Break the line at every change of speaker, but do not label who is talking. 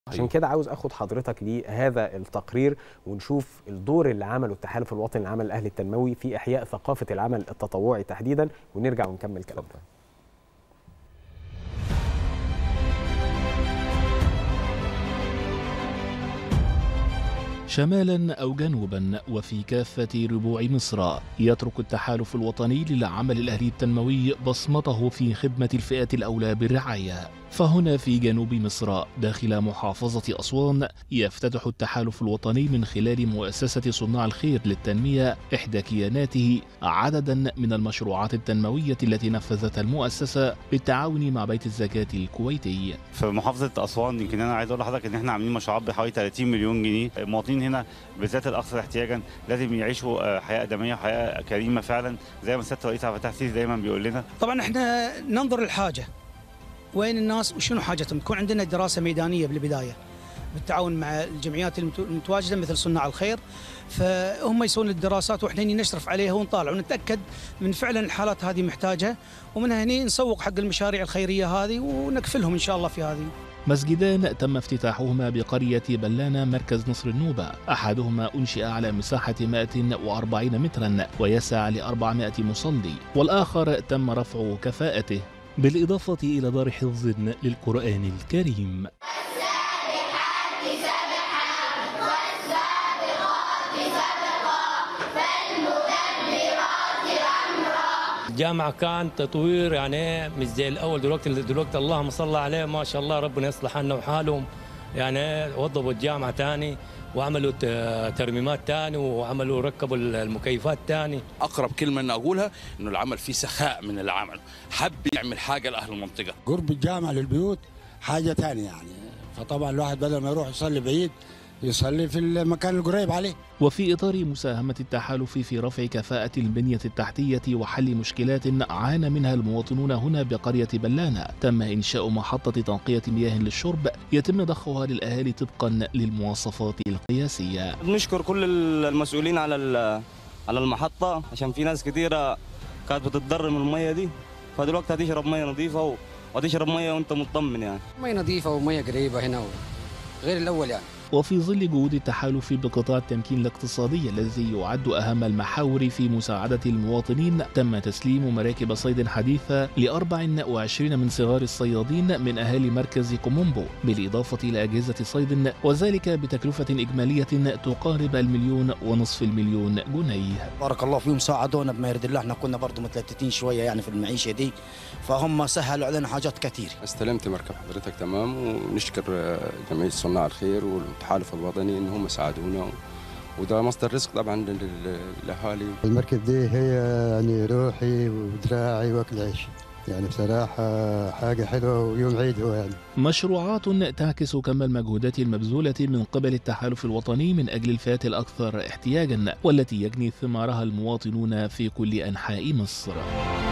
عشان كده عاوز اخد حضرتك لهذا التقرير ونشوف الدور اللي عمله التحالف الوطني للعمل الاهلي التنموي في احياء ثقافه العمل التطوعي تحديدا ونرجع ونكمل كلامنا
شمالا أو جنوبا وفي كافة ربوع مصر يترك التحالف الوطني للعمل الأهلي التنموي بصمته في خدمة الفئات الأولى بالرعاية فهنا في جنوب مصر داخل محافظة أسوان يفتتح التحالف الوطني من خلال مؤسسة صناع الخير للتنمية إحدى كياناته عددا من المشروعات التنموية التي نفذتها المؤسسة بالتعاون مع بيت الزكاة الكويتي
في محافظه اسوان يمكن انا عايز اقول لحضرتك ان احنا عاملين مشروعات بحوالي 30 مليون جنيه المواطنين هنا بالذات الاكثر احتياجا لازم يعيشوا آه، حياه ادميه وحياه كريمه فعلا زي ما سياده الرئيس عبد الفتاح السيسي دايما بيقول لنا
طبعا احنا ننظر للحاجه وين الناس وشنو حاجتهم تكون عندنا دراسه ميدانيه بالبدايه بالتعاون مع الجمعيات المتو- المتواجده مثل صناع الخير فهم يسوون الدراسات واحنا هني نشرف عليها ونطالع ونتاكد من فعلا الحالات هذه محتاجه ومن هني نسوق حق المشاريع الخيريه هذه ونكفلهم ان شاء الله في هذه
مسجدان تم افتتاحهما بقرية بلانة مركز نصر النوبة أحدهما أنشئ على مساحة 140 مترا ويسع ل 400 مصلي والآخر تم رفع كفاءته بالإضافة إلى دار حفظ للقرآن الكريم
الجامعة كان تطوير يعني مش زي الأول دلوقتي دلوقتي اللهم صل عليه ما شاء الله ربنا يصلح عنا وحالهم يعني وضبوا الجامعة تاني وعملوا ت- ترميمات تاني وعملوا ركبوا المكيفات تاني
اقرب كلمه اني اقولها انه العمل فيه سخاء من العمل حب يعمل حاجه لاهل المنطقه
قرب الجامع للبيوت حاجة تانية يعني فطبعا الواحد بدل ما يروح يصلي بعيد يصلي في المكان القريب عليه
وفي إطار مساهمة التحالف في رفع كفاءة البنية التحتية وحل مشكلات عانى منها المواطنون هنا بقرية بلانة تم إنشاء محطة تنقية مياه للشرب يتم ضخها للأهالي طبقا للمواصفات القياسية
بنشكر كل المسؤولين على ال- على المحطة عشان في ناس كثيرة كانت بتتضرر من المية دي فدلوقتي هتشرب مية نظيفة و- وهتشرب مية وانت مطمن يعني
مية نظيفة ومية قريبة هنا غير الأول يعني
وفي ظل جهود التحالف بقطاع التمكين الاقتصادي الذي يعد أهم المحاور في مساعدة المواطنين تم تسليم مراكب صيد حديثة ل 24 من صغار الصيادين من أهالي مركز كومومبو بالإضافة إلى أجهزة صيد وذلك بتكلفة إجمالية تقارب المليون ونصف المليون جنيه
بارك الله فيهم ساعدونا بما يرضي الله احنا كنا برضه متلتتين شويه يعني في المعيشه دي فهم سهلوا علينا حاجات كثير
استلمت مركب حضرتك تمام ونشكر آه، جمعية صناع الخير والتحالف الوطني ان هم ساعدونا وده مصدر رزق طبعا لل- لل- للاهالي
المركب دي هي يعني روحي ودراعي واكل عيشي يعني بصراحة حاجة حلوة ويوم عيد هو يعني
مشروعات تعكس كم المجهودات المبذولة من قبل التحالف الوطني من أجل الفئات الأكثر احتياجا والتي يجني ثمارها المواطنون في كل أنحاء مصر